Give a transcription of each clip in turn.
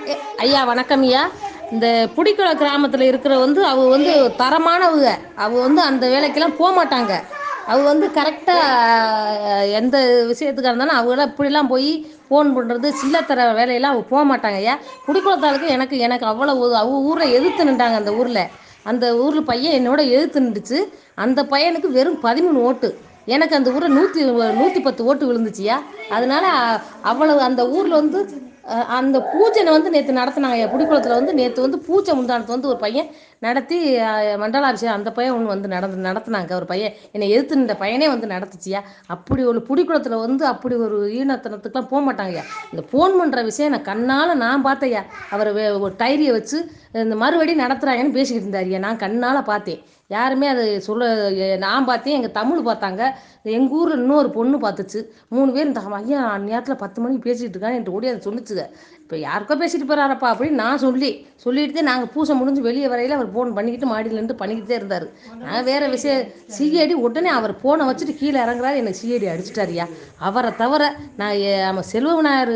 எ- ஐயா வணக்கம் ஐயா இந்த புடிக்குள கிராமத்தில் இருக்கிற வந்து அவ வந்து தரமானவங்க அவ வந்து அந்த வேலைக்கெல்லாம் போக மாட்டாங்க அவ வந்து கரெக்டாக எந்த விஷயத்துக்காக இருந்தாலும் அவங்களாம் இப்படிலாம் போய் ஃபோன் பண்ணுறது சில்லத்தர வேலையெல்லாம் அவங்க போக மாட்டாங்க ஐயா குடிக்குளத்தாளுக்கு எனக்கு எனக்கு அவ்வளோ அவங்க ஊரில் எதிர்த்து நின்றாங்க அந்த ஊரில் அந்த ஊரில் பையன் என்னோட எதிர்த்து நின்றுச்சு அந்த பையனுக்கு வெறும் பதிமூணு ஓட்டு எனக்கு அந்த ஊரில் நூற்றி நூற்றி பத்து ஓட்டு விழுந்துச்சியா அதனால அவ்வளவு அந்த ஊரில் வந்து அஹ், அந்த பூஜனை வந்து நேற்று நடத்தினாங்க ஐயா புடிக்குளத்தில் வந்து நேற்று வந்து பூஜை முந்தானத்து வந்து ஒரு பையன் நடத்தி அஹ், மண்டலாபிஷேகம் அந்த பையன் ஒன்று வந்து நடந்து நடத்துனாங்க ஒரு பையன் என்னை எதிர்த்து நின்ற பையனே வந்து நடத்துச்சியா அப்படி ஒரு புடிக்குளத்தில் வந்து அப்படி ஒரு ஈனத்தனத்துக்குலாம் போக மாட்டாங்கய்யா இந்த ஃபோன் பண்ணுற விஷயம் நான் கண்ணால் நான் பார்த்தேயா அவர் ஒரு டைரியை வச்சு இந்த மறுபடியும் நடத்துகிறாங்கன்னு பேசிக்கிட்டு இருந்தாருயா நான் கண்ணால் பார்த்தேன் யாருமே அது சொல்ல எ- நான் பார்த்தேன் எங்கள் தமிழ் பார்த்தாங்க எங்கள் ஊரில் இன்னொரு பொண்ணு பார்த்துச்சு மூணு பேர் இந்த ஐயா நேரத்தில் பத்து மணிக்கு பேசிகிட்டு இருக்கான்னு என்கிட்ட ஓடி அதை சொல்லிச்சுங்க இப்போ யாருக்கோ பேசிட்டு போகிறாரப்பா அப்படின்னு நான் சொல்லி சொல்லிட்டு நாங்கள் பூசை முடிஞ்சு வெளியே வரையில் அவர் ஃபோன் பண்ணிக்கிட்டு மாடியில் நின்று பண்ணிக்கிட்டே இருந்தார் நான் வேறு விஷயம் சிஐடி உடனே அவர் ஃபோனை வச்சுட்டு கீழே இறங்குறாரு எனக்கு சிஐடி அடிச்சிட்டாருயா அவரை தவிர நான் எ- நம்ம செல்வவிநாயகர்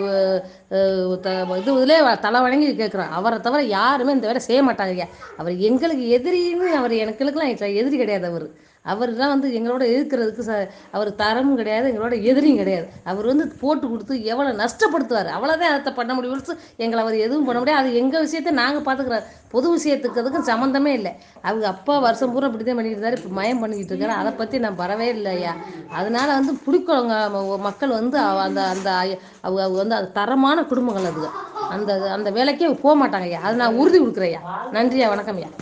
இது இதிலே தலை வணங்கி கேட்குறோம் அவரை தவிர யாருமே இந்த வேலை செய்ய மாட்டாங்க ஐயா அவர் எங்களுக்கு எதிரின்னு அவர் எனக்குலாம் எதிரி கிடையாது அவர் அவர் தான் வந்து எங்களோட எதிர்க்கிறதுக்கு ச அவர் தரமும் கிடையாது எங்களோட எதிரியும் கிடையாது அவர் வந்து போட்டு கொடுத்து எவ்வளோ நஷ்டப்படுத்துவார் அவ்வளோதான் அதை பண்ண முடியும் ஒழிச்சு எங்களை அவர் எதுவும் பண்ண முடியாது அது எங்கள் விஷயத்தை நாங்கள் பார்த்துக்குறோம் பொது விஷயத்துக்கு அதுக்கும் சம்மந்தமே இல்லை அவங்க அப்பா வருஷம் பூரா இப்படி தான் பண்ணிக்கிட்டு இருந்தாரு இப்போ மயம் பண்ணிக்கிட்டு இருக்காரு அதை பற்றி நான் வரவே இல்லையா அதனால வந்து பிடிக்கவங்க மக்கள் வந்து அவ- அந்த அந்த ஐ- அவங்க அவங்க வந்து அது தரமான குடும்பங்கள் அதுங்க அந்த அந்த வேலைக்கே போக மாட்டாங்க ஐயா அது நான் உறுதி கொடுக்குறேன் ஐயா நன்றியா வணக்கம் ஐயா